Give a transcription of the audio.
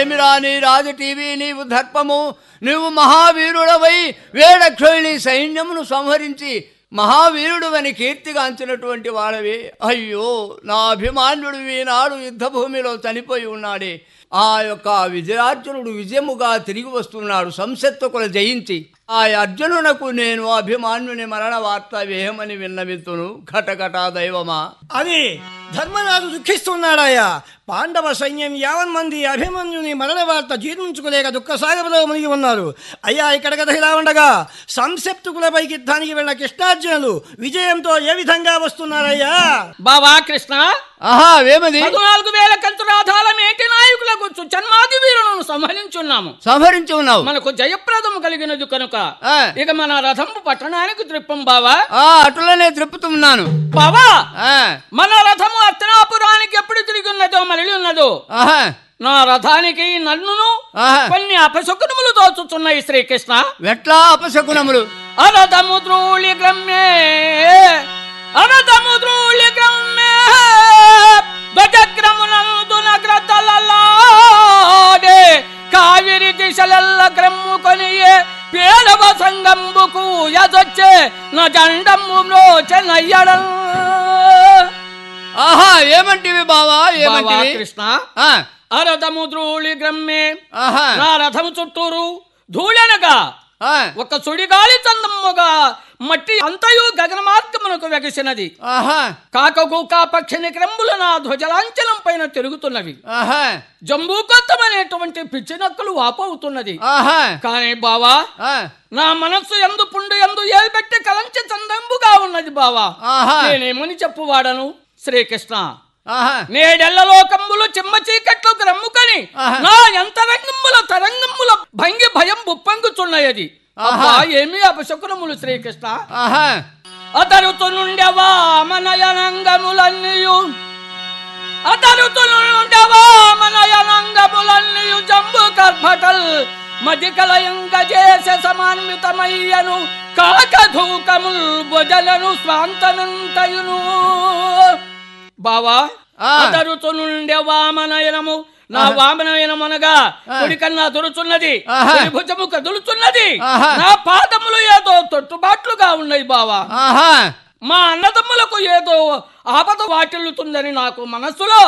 ఏమిరా నీ రాజు టీవీ నీవు దర్పము నువ్వు మహావీరుడవై వేడక్షోయిని సైన్యమును సంహరించి మహావీరుడు అని కీర్తిగాంచినటువంటి వాడవి అయ్యో నా అభిమాన్యుడు ఈనాడు యుద్ధభూమిలో చనిపోయి ఉన్నాడే ఆ యొక్క విజయార్జునుడు విజయముగా తిరిగి వస్తున్నాడు సంసత్తుకుల జయించి ఆ అర్జునునకు నేను అభిమాన్యుని మరణ వార్త వేయమని విన్నవిత్తును ఘటఘట దైవమా అని ధర్మరాజు దుఃఖిస్తున్నాడయ్యా పాండవ సైన్యం యావన్ మంది అభిమన్యుని మరణ వార్త జీర్ణించుకోలేక దుఃఖసాగరలో మునిగి ఉన్నారు అయ్యా ఇక్కడ కథ ఇలా ఉండగా సంసప్తుకులపైకి యుద్ధానికి వెళ్ళిన కృష్ణార్జునులు విజయంతో ఏ విధంగా వస్తున్నారయ్యా బావా కృష్ణ ఆహా వేమది పద్నాలుగు వేల కంచురాధాల మేటి నాయకులకు జన్మాది వీరులను సంహరించున్నాము సంహరించి ఉన్నావు మనకు జయప్రదము కలిగినది కనుక ఆ. ఇక మన రథము పట్టణానికి త్రిప్పం బావా ఆ అటులనే త్రిప్పుతున్నాను బావా ఆ, మన రథము అత్తనాపురానికి ఎప్పుడు తిరిగి ఉన్నదో మరలి ఉన్నదో ఆహా, నా రథానికి నన్నును ఆహా. కొన్ని అపశకునములు దోచుతున్నాయి శ్రీకృష్ణ వెట్లా అపశకునములు అరథము ద్రోళి గ్రమ్మే అరథము ద్రోళి గ్రమ్మే ధ్వజగ్రమునందు నగ్రతలలాడే కావిరి దిశలల్ల గ్రమ్ము కొనియే పేదవ సంగంబుకు యదొచ్చే నా జండమ్ములో చెన్నయ్యడం ఆహా ఏమంటివి బావా ఏమంటివి కృష్ణ ఆ, అరథము ద్రోళి గ్రమ్మే ఆహా, నా రథము చుట్టూరు ధూళనగా ఆ, ఒక సుడిగాలి చందమ్ముగా మట్టి అంతయు గగన మార్గమునకు వెగసినది ఆహా, కాకగూక పక్షిని క్రమ్ములు నా ధ్వజలాంఛనం పైన తిరుగుతున్నవి ఆహా, జంబూకొత్తమనేటువంటి పిచ్చి నక్కలు వాపవుతున్నది ఆహా, కానీ బావా ఆ, నా మనస్సు ఎందు పుండు ఎందు ఏల్పెట్టి కలంచ చందంబుగా ఉన్నది బావా ఆహా. నేనేమని చెప్పువాడను శ్రీకృష్ణ ఆహా, నేడెల్లలో కంబులు చిమ్మ చీకట్లోకి రమ్ముకొని ఆహా. నా ఎంతరంగముల తరంగముల భంగి భయం బుప్పంగుచున్నయది అబ్బా ఆహా. ఏమి అపశకునములు శ్రీకృష్ణ ఆహా, అతరుతు నుండెవా మనయనంగములన్నీయు అతరుతు నుండెవా మనయనంగములన్నీయు జంబు కర్భటల్ మదికలయంగ చేసే సమాన్వితమయ్యను కాకధూకముల్ బొజలను స్వాంతనంతయును బావా ఆ. అతరుతు నుండే వామనయనము నా వామనయనం అనగా కుడి కన్నా దురుచున్నది ఆహా. కుడి భుజము కదులుచున్నది ఆహా. నా పాదములు ఏదో తొట్టుబాట్లుగా ఉన్నాయి బావా ఆహా మా అన్నదమ్ములకు ఏదో ఆపద వాటిల్లుతుందని నాకు మనస్సులో